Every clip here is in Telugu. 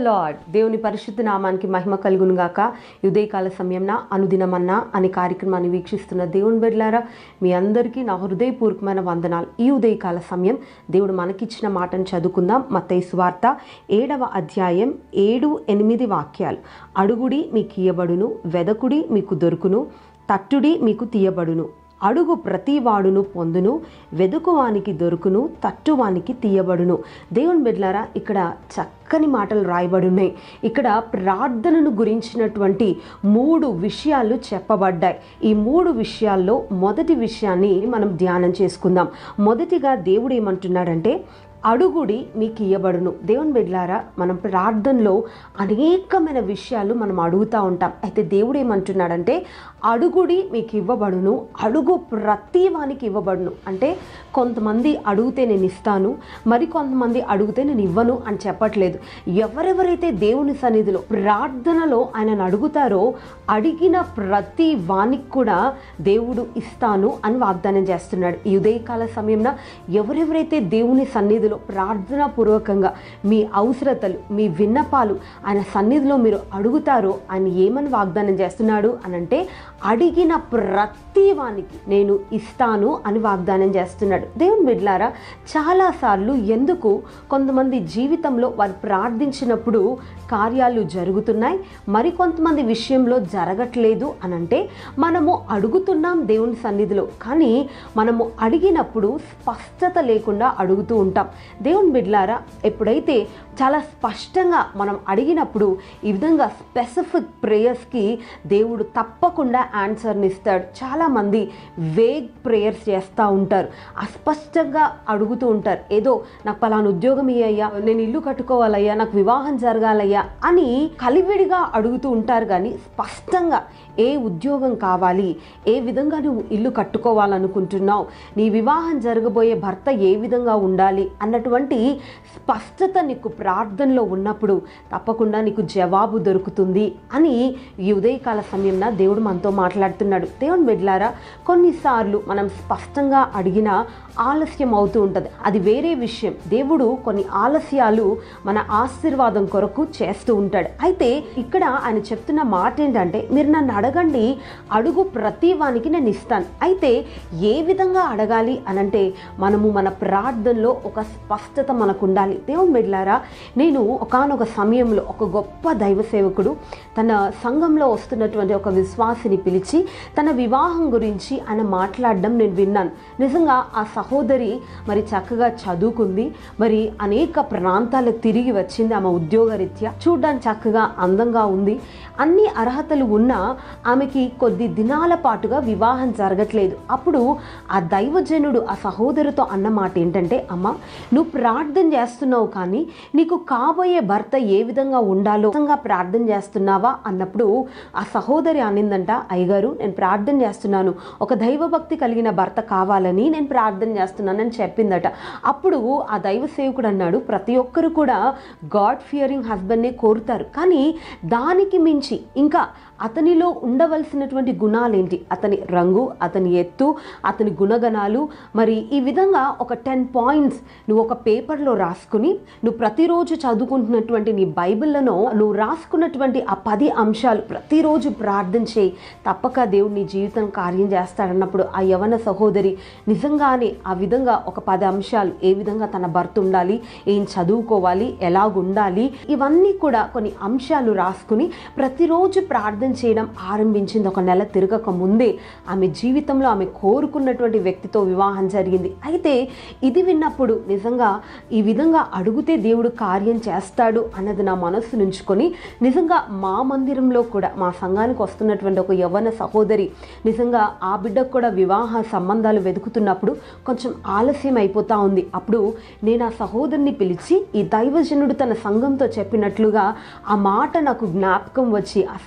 లార్డ్ దేవుని పరిశుద్ధ నామానికి మహిమ కలుగును గాక ఈ ఉదయకాల సమయంన అనుదినమన్నా అనే కార్యక్రమాన్ని వీక్షిస్తున్న దేవుని బిడ్డలారా మీ అందరికీ నా హృదయపూర్వకమైన వందనాలు ఈ ఉదయకాల సమయం దేవుడు మనకిచ్చిన మాటను చదువుకుందాం మత్తయి సువార్త ఏడవ అధ్యాయం ఏడు ఎనిమిది వాక్యాలు అడుగుడి మీకు ఇయ్యబడును వెదకుడి మీకు దొరుకును తట్టుడి మీకు తీయబడును అడుగు ప్రతివాడును పొందును వెదుకువానికి దొరుకును తట్టువానికి తీయబడును దేవుని బిడ్లారా ఇక్కడ చక్కని మాటలు రాయబడి ఉన్నాయి ఇక్కడ ప్రార్థనను గురించినటువంటి మూడు విషయాలు చెప్పబడ్డాయి ఈ మూడు విషయాల్లో మొదటి విషయాన్ని మనం ధ్యానం చేసుకుందాం మొదటిగా దేవుడు ఏమంటున్నాడంటే అడుగుడి మీకు ఇయ్యబడును దేవుని బిడ్లారా మనం ప్రార్థనలో అనేకమైన విషయాలు మనం అడుగుతూ ఉంటాం అయితే దేవుడు ఏమంటున్నాడంటే అడుగుడి మీకు ఇవ్వబడును అడుగు ప్రతి వానికి ఇవ్వబడును అంటే కొంతమంది అడిగితే నేను ఇస్తాను మరి కొంతమంది అడిగితే నేను ఇవ్వను అని చెప్పట్లేదు ఎవరెవరైతే దేవుని సన్నిధిలో ప్రార్థనలో ఆయనను అడుగుతారో అడిగిన ప్రతి వానికి కూడా దేవుడు ఇస్తాను అని వాగ్దానం చేస్తున్నాడు ఈ ఉదయకాల సమయంలో ఎవరెవరైతే దేవుని సన్నిధిలో ప్రార్థనా పూర్వకంగా మీ అవసరతలు మీ విన్నపాలు ఆయన సన్నిధిలో మీరు అడుగుతారో ఆయన ఏమని వాగ్దానం చేస్తున్నాడు అని అంటే అడిగిన ప్రతి వానికి నేను ఇస్తాను అని వాగ్దానం చేస్తున్నాడు దేవుని బిడ్లారా చాలాసార్లు ఎందుకు కొంతమంది జీవితంలో వారు ప్రార్థించినప్పుడు కార్యాలు జరుగుతున్నాయి మరి కొంతమంది విషయంలో జరగట్లేదు అని అంటే మనము అడుగుతున్నాం దేవుని సన్నిధిలో కానీ మనము అడిగినప్పుడు స్పష్టత లేకుండా అడుగుతూ ఉంటాం దేవుని బిడ్లారా ఎప్పుడైతే చాలా స్పష్టంగా మనం అడిగినప్పుడు ఈ విధంగా స్పెసిఫిక్ ప్రేయర్స్కి దేవుడు తప్పకుండా ఆన్సర్ని ఇస్తాడు చాలామంది వేగ్ ప్రేయర్స్ చేస్తూ ఉంటారు అస్పష్టంగా అడుగుతూ ఉంటారు ఏదో నాకు పలానా ఉద్యోగం ఇయ్యయ్యా నేను ఇల్లు కట్టుకోవాలయ్యా నాకు వివాహం జరగాలయ్యా అని కలివిడిగా అడుగుతూ ఉంటారు కానీ స్పష్టంగా ఏ ఉద్యోగం కావాలి ఏ విధంగా నువ్వు ఇల్లు కట్టుకోవాలనుకుంటున్నావు నీ వివాహం జరగబోయే భర్త ఏ విధంగా ఉండాలి అన్నటువంటి స్పష్టత నీకు ప్రార్థనలో ఉన్నప్పుడు తప్పకుండా నీకు జవాబు దొరుకుతుంది అని ఈ ఉదయకాల సమయంలో దేవుడు మనతో మాట్లాడుతున్నాడు దేవుని బిడ్లారా కొన్నిసార్లు మనం స్పష్టంగా అడిగినా ఆలస్యం అవుతూ ఉంటుంది అది వేరే విషయం దేవుడు కొన్ని ఆలస్యాలు మన ఆశీర్వాదం కొరకు చేస్తూ ఉంటాడు అయితే ఇక్కడ ఆయన చెప్తున్న మాట ఏంటంటే మీరు నన్ను అడగండి అడుగు ప్రతి వానికి నేను ఇస్తాను అయితే ఏ విధంగా అడగాలి అనంటే మనము మన ప్రార్థనలో ఒక స్పష్టత మనకు ఉండాలి దేవుని బిడ్లారా నేను ఒకనొక సమయంలో ఒక గొప్ప దైవ సేవకుడు తన సంఘంలో వస్తున్నటువంటి ఒక విశ్వాసిని పిలిచి తన వివాహం గురించి ఆయన మాట్లాడడం నేను విన్నాను నిజంగా ఆ సహోదరి మరి చక్కగా చదువుకుంది మరి అనేక ప్రాంతాలకు తిరిగి వచ్చింది ఆమె ఉద్యోగరీత్యా చూడడానికి చక్కగా అందంగా ఉంది అన్ని అర్హతలు ఉన్నా ఆమెకి కొద్ది దినాల పాటుగా వివాహం జరగట్లేదు అప్పుడు ఆ దైవజనుడు ఆ సహోదరితో అన్న మాట ఏంటంటే అమ్మ నువ్వు ప్రార్థన చేస్తున్నావు కానీ నీకు కాబోయే భర్త ఏ విధంగా ఉండాలో విధంగా ప్రార్థన చేస్తున్నావా అన్నప్పుడు ఆ సహోదరి అనిందంట అయ్యగారు నేను ప్రార్థన చేస్తున్నాను ఒక దైవభక్తి కలిగిన భర్త కావాలని నేను ప్రార్థన చేస్తున్నానని చెప్పిందట అప్పుడు ఆ దైవ సేవకుడు అన్నాడు ప్రతి ఒక్కరు కూడా గాడ్ ఫియరింగ్ హస్బెండ్నే కోరుతారు కానీ దానికి మించి ఇంకా అతనిలో ఉండవలసినటువంటి గుణాలేంటి అతని రంగు అతని ఎత్తు అతని గుణగణాలు మరి ఈ విధంగా ఒక టెన్ పాయింట్స్ నువ్వు ఒక పేపర్లో రాసుకుని నువ్వు ప్రతిరోజు చదువుకుంటున్నటువంటి నీ బైబిల్లోనో నువ్వు రాసుకున్నటువంటి ఆ పది అంశాలు ప్రతిరోజు ప్రార్థన చేయి తప్పక దేవుడు నీ జీవితం కార్యం చేస్తాడన్నప్పుడు ఆ యవన సహోదరి నిజంగానే ఆ విధంగా ఒక పది అంశాలు ఏ విధంగా తన భర్త ఉండాలి ఏం చదువుకోవాలి ఎలాగుండాలి ఇవన్నీ కూడా కొన్ని అంశాలు రాసుకుని ప్రతిరోజు ప్రార్థన చేయడం ఆరంభించింది ఒక నెల తిరగక ముందే ఆమె జీవితంలో ఆమె కోరుకున్నటువంటి వ్యక్తితో వివాహం జరిగింది అయితే ఇది విన్నప్పుడు నిజంగా ఈ విధంగా అడిగితే దేవుడు కార్యం చేస్తాడు అన్నది నా మనస్సు నుంచుకొని నిజంగా మా మందిరంలో కూడా మా సంఘానికి వస్తున్నటువంటి ఒక యవ్వన సహోదరి నిజంగా ఆ బిడ్డకు కూడా వివాహ సంబంధాలు వెతుకుతున్నప్పుడు కొంచెం ఆలస్యం అయిపోతా ఉంది అప్పుడు నేను ఆ సహోదరిని పిలిచి ఈ దైవజనుడు తన సంఘంతో చెప్పినట్లుగా ఆ మాట నాకు జ్ఞాపకం వచ్చి ఆ సహోదరితో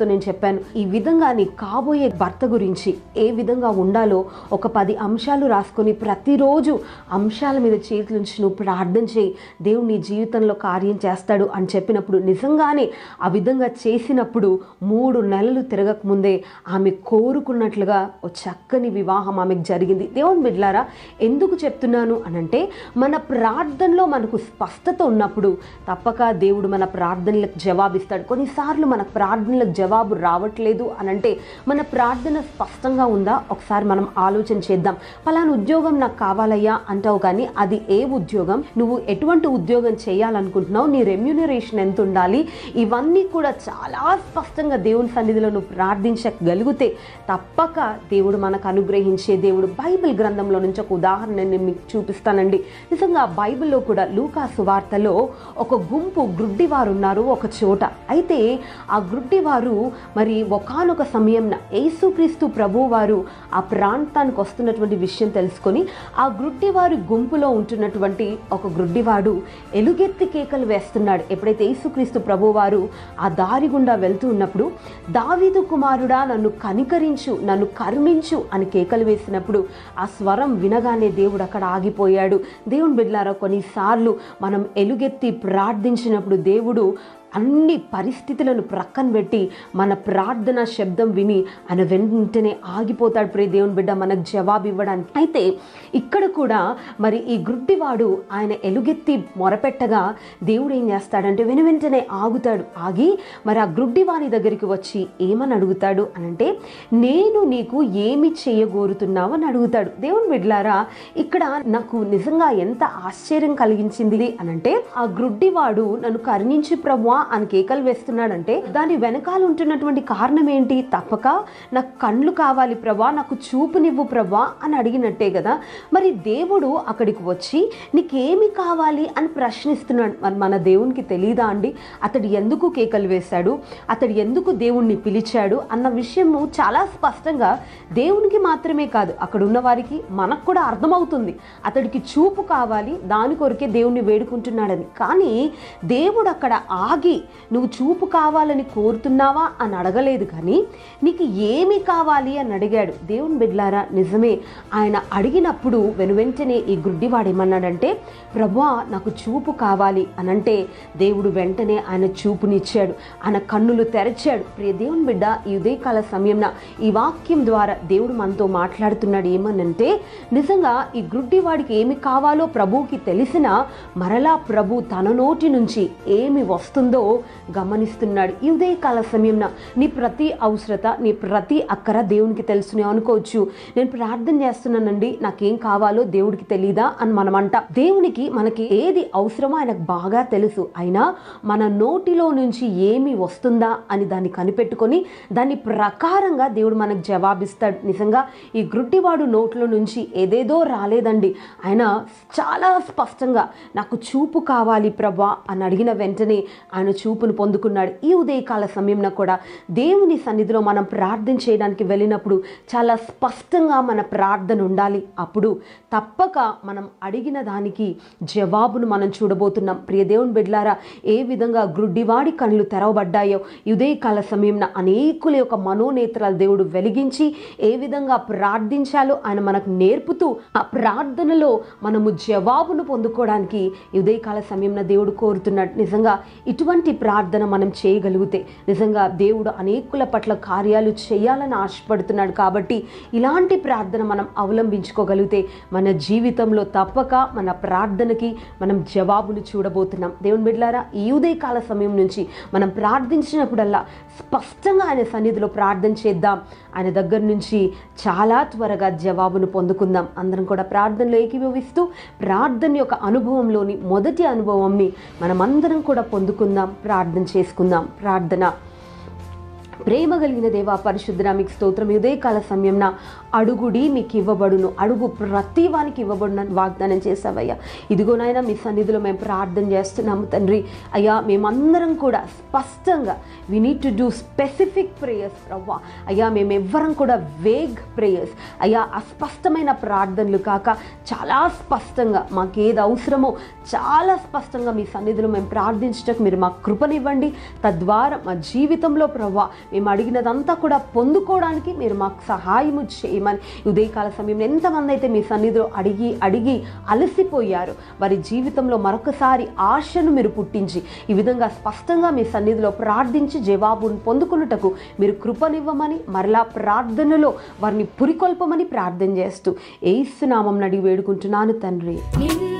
నేను చెప్పాను ఈ విధంగా నీ కాబోయే భర్త గురించి ఏ విధంగా ఉండాలో ఒక పది అంశాలు రాసుకొని ప్రతిరోజు అంశాల మీద చేతులుంచి నువ్వు ప్రార్థన చేయి దేవుడు నీ జీవితంలో కార్యం చేస్తాడు అని చెప్పినప్పుడు నిజంగానే ఆ విధంగా చేసినప్పుడు మూడు నెలలు తిరగక ముందే ఆమె కోరుకున్నట్లుగా ఓ చక్కని వివాహం ఆమెకు జరిగింది దేవుని బిడ్లారా ఎందుకు చెప్తున్నాను అనంటే మన ప్రార్థనలో మనకు స్పష్టత ఉన్నప్పుడు తప్పక దేవుడు మన ప్రార్థనలకు జవాబిస్తాడు కొన్నిసార్లు మన ప్రార్థనలకు జవాబు రావట్లేదు అనంటే మన ప్రార్థన స్పష్టంగా ఉందా ఒకసారి మనం ఆలోచన చేద్దాం పలానా ఉద్యోగం నాకు కావాలయ్యా అంటావు కానీ అది ఏ ఉద్యోగం నువ్వు ఎటువంటి ఉద్యోగం చేయాలనుకుంటున్నావు నీ రెమ్యూనరేషన్ ఎంత ఉండాలి ఇవన్నీ కూడా చాలా స్పష్టంగా దేవుని సన్నిధిలో నువ్వు ప్రార్థించగలిగితే తప్పక దేవుడు మనకు అనుగ్రహించే దేవుడు బైబిల్ గ్రంథంలో నుంచి ఒక ఉదాహరణ నేను మీకు చూపిస్తానండి నిజంగా బైబిల్లో కూడా లూకా సువార్తలో ఒక గుంపు గ్రుడ్డివారు ఉన్నారు ఒక చోట అయితే ఆ గ్రుడ్డివారు మరి ఒకానొక సమయం యేసుక్రీస్తు ప్రభు వారు ఆ ప్రాంతానికి వస్తున్నటువంటి విషయం తెలుసుకొని ఆ గ్రుడ్డివారి గుంపులో ఉంటున్నటువంటి ఒక గ్రుడ్డివాడు ఎలుగెత్తి కేకలు వేస్తున్నాడు ఎప్పుడైతే యేసుక్రీస్తు ప్రభు వారు ఆ దారి గుండా వెళ్తూ ఉన్నప్పుడు దావీదు కుమారుడా నన్ను కనికరించు నన్ను కరుణించు అని కేకలు వేసినప్పుడు ఆ స్వరం వినగానే దేవుడు అక్కడ ఆగిపోయాడు దేవుని బిడ్లారా కొన్నిసార్లు మనం ఎలుగెత్తి ప్రార్థించినప్పుడు దేవుడు అన్ని పరిస్థితులను ప్రక్కన పెట్టి మన ప్రార్థన శబ్దం విని ఆయన వెంటనే ఆగిపోతాడు ప్రియ దేవుని బిడ్డ మనకు జవాబు ఇవ్వడానికి అయితే ఇక్కడ కూడా మరి ఈ గ్రుడ్డివాడు ఆయన ఎలుగెత్తి మొరపెట్టగా దేవుడు ఏం చేస్తాడంటే వెను వెంటనే ఆగుతాడు ఆగి మరి ఆ గ్రుడ్డివాని దగ్గరికి వచ్చి ఏమని అడుగుతాడు అనంటే నేను నీకు ఏమి చేయగోరుతున్నావు అని అడుగుతాడు దేవుని బిడ్లారా ఇక్కడ నాకు నిజంగా ఎంత ఆశ్చర్యం కలిగించింది అనంటే ఆ గ్రుడ్డివాడు నన్ను కరుణించి ప్రభువా అని కేకలు వేస్తున్నాడంటే దాని వెనకాల ఉంటున్నటువంటి కారణం ఏంటి తప్పక నాకు కళ్ళు కావాలి ప్రభా నాకు చూపునివ్వు ప్రభా అని అడిగినట్టే కదా మరి దేవుడు అక్కడికి వచ్చి నీకేమి కావాలి అని ప్రశ్నిస్తున్నాడు మరి మన దేవునికి తెలియదా అండి అతడు ఎందుకు కేకలు వేశాడు అతడు ఎందుకు దేవుణ్ణి పిలిచాడు అన్న విషయము చాలా స్పష్టంగా దేవునికి మాత్రమే కాదు అక్కడ ఉన్న వారికి మనకు కూడా అర్థమవుతుంది అతడికి చూపు కావాలి దాని కొరకే దేవుణ్ణి వేడుకుంటున్నాడని కానీ దేవుడు అక్కడ ఆగి నువ్వు చూపు కావాలని కోరుతున్నావా అని అడగలేదు కానీ నీకు ఏమి కావాలి అని అడిగాడు దేవుని బిడ్లారా నిజమే ఆయన అడిగినప్పుడు వెను వెంటనే ఈ గుడ్డివాడు ఏమన్నాడంటే ప్రభా నాకు చూపు కావాలి అనంటే దేవుడు వెంటనే ఆయన చూపునిచ్చాడు ఆయన కన్నులు తెరచాడు ప్రియ దేవుని బిడ్డ ఈ ఉదయకాల సమయంన ఈ వాక్యం ద్వారా దేవుడు మనతో మాట్లాడుతున్నాడు ఏమనంటే నిజంగా ఈ గుడ్డివాడికి ఏమి కావాలో ప్రభువుకి తెలిసిన మరలా ప్రభు తన నోటి నుంచి ఏమి వస్తుందో గమనిస్తున్నాడు ఈ ఉదయకాల సమయంన నీ ప్రతి అవసరత నీ ప్రతి అక్కర దేవునికి తెలుసునే అనుకోవచ్చు నేను ప్రార్థన చేస్తున్నానండి నాకేం కావాలో దేవుడికి తెలీదా అని మనం అంట దేవునికి మనకి ఏది అవసరమో ఆయనకు బాగా తెలుసు అయినా మన నోటిలో నుంచి ఏమి వస్తుందా అని దాన్ని కనిపెట్టుకొని దాని ప్రకారంగా దేవుడు మనకు జవాబిస్తాడు నిజంగా ఈ గ్రుడ్డివాడు నోట్లో నుంచి ఏదేదో రాలేదండి ఆయన చాలా స్పష్టంగా నాకు చూపు కావాలి ప్రభా అని అడిగిన వెంటనే ఆయన చూపును పొందుకున్నాడు ఈ ఉదయకాల సమయంలో కూడా దేవుని సన్నిధిలో మనం ప్రార్థన చేయడానికి వెళ్ళినప్పుడు చాలా స్పష్టంగా మన ప్రార్థన ఉండాలి అప్పుడు తప్పక మనం అడిగిన దానికి జవాబును మనం చూడబోతున్నాం ప్రియ దేవుని బిడ్లారా ఏ విధంగా గ్రుడ్డివాడి కళ్ళు తెరవబడ్డాయో ఈ ఉదయకాల సమయంలో అనేకుల యొక్క మనోనేత్రాలు దేవుడు వెలిగించి ఏ విధంగా ప్రార్థించాలో ఆయన మనకు నేర్పుతూ ఆ ప్రార్థనలో మనము జవాబును పొందుకోవడానికి ఈ ఉదయకాల సమయంలో దేవుడు కోరుతున్నాడు నిజంగా ఇటువంటి ప్రార్థన మనం చేయగలిగితే నిజంగా దేవుడు అనేకుల పట్ల కార్యాలు చేయాలని ఆశపడుతున్నాడు కాబట్టి ఇలాంటి ప్రార్థన మనం అవలంబించుకోగలిగితే మన జీవితంలో తప్పక మన ప్రార్థనకి మనం జవాబును చూడబోతున్నాం దేవుని బిడ్డారా ఈ ఉదయకాల సమయం నుంచి మనం ప్రార్థించినప్పుడల్లా స్పష్టంగా ఆయన సన్నిధిలో ప్రార్థన చేద్దాం ఆయన దగ్గర నుంచి చాలా త్వరగా జవాబును పొందుకుందాం అందరం కూడా ప్రార్థనలో ఏకీభవిస్తూ ప్రార్థన యొక్క అనుభవంలోని మొదటి అనుభవంని మనమందరం కూడా పొందుకుందాం ప్రార్థన చేసుకుందాం ప్రార్థన ప్రేమ కలిగిన దేవ పరిశుద్ధ మీకు స్తోత్రం ఉదయకాల సమయంన అడుగుడి మీకు ఇవ్వబడును అడుగు ప్రతి వానికి ఇవ్వబడును వాగ్దానం చేసావయ్యా ఇదిగో నాయన మీ సన్నిధిలో మేము ప్రార్థన చేస్తున్నాము తండ్రి అయ్యా మేమందరం కూడా స్పష్టంగా we need to do specific prayers ప్రవ్వా అయ్యా మేము ఎవ్వరం కూడా వేగ్ ప్రేయర్స్ అయ్యా అస్పష్టమైన ప్రార్థనలు కాక చాలా స్పష్టంగా మాకు ఏది అవసరమో చాలా స్పష్టంగా మీ సన్నిధిలో మేము ప్రార్థించటకు మీరు మాకు కృపనివ్వండి తద్వారా మా జీవితంలో ప్రవ్వా మేము అడిగినదంతా కూడా పొందుకోవడానికి మీరు మాకు సహాయము చేయమని ఈ ఉదయకాల సమయంలో ఎంతమంది అయితే మీ సన్నిధిలో అడిగి అడిగి అలసిపోయారు వారి జీవితంలో మరొకసారి ఆశను మీరు పుట్టించి ఈ విధంగా స్పష్టంగా మీ సన్నిధిలో ప్రార్థించి జవాబును పొందుకున్నటకు మీరు కృపనివ్వమని మరలా ప్రార్థనలో వారిని పురికొల్పమని ప్రార్థన చేస్తూ ఏసునామం అడిగి వేడుకుంటున్నాను తండ్రి నిన్ను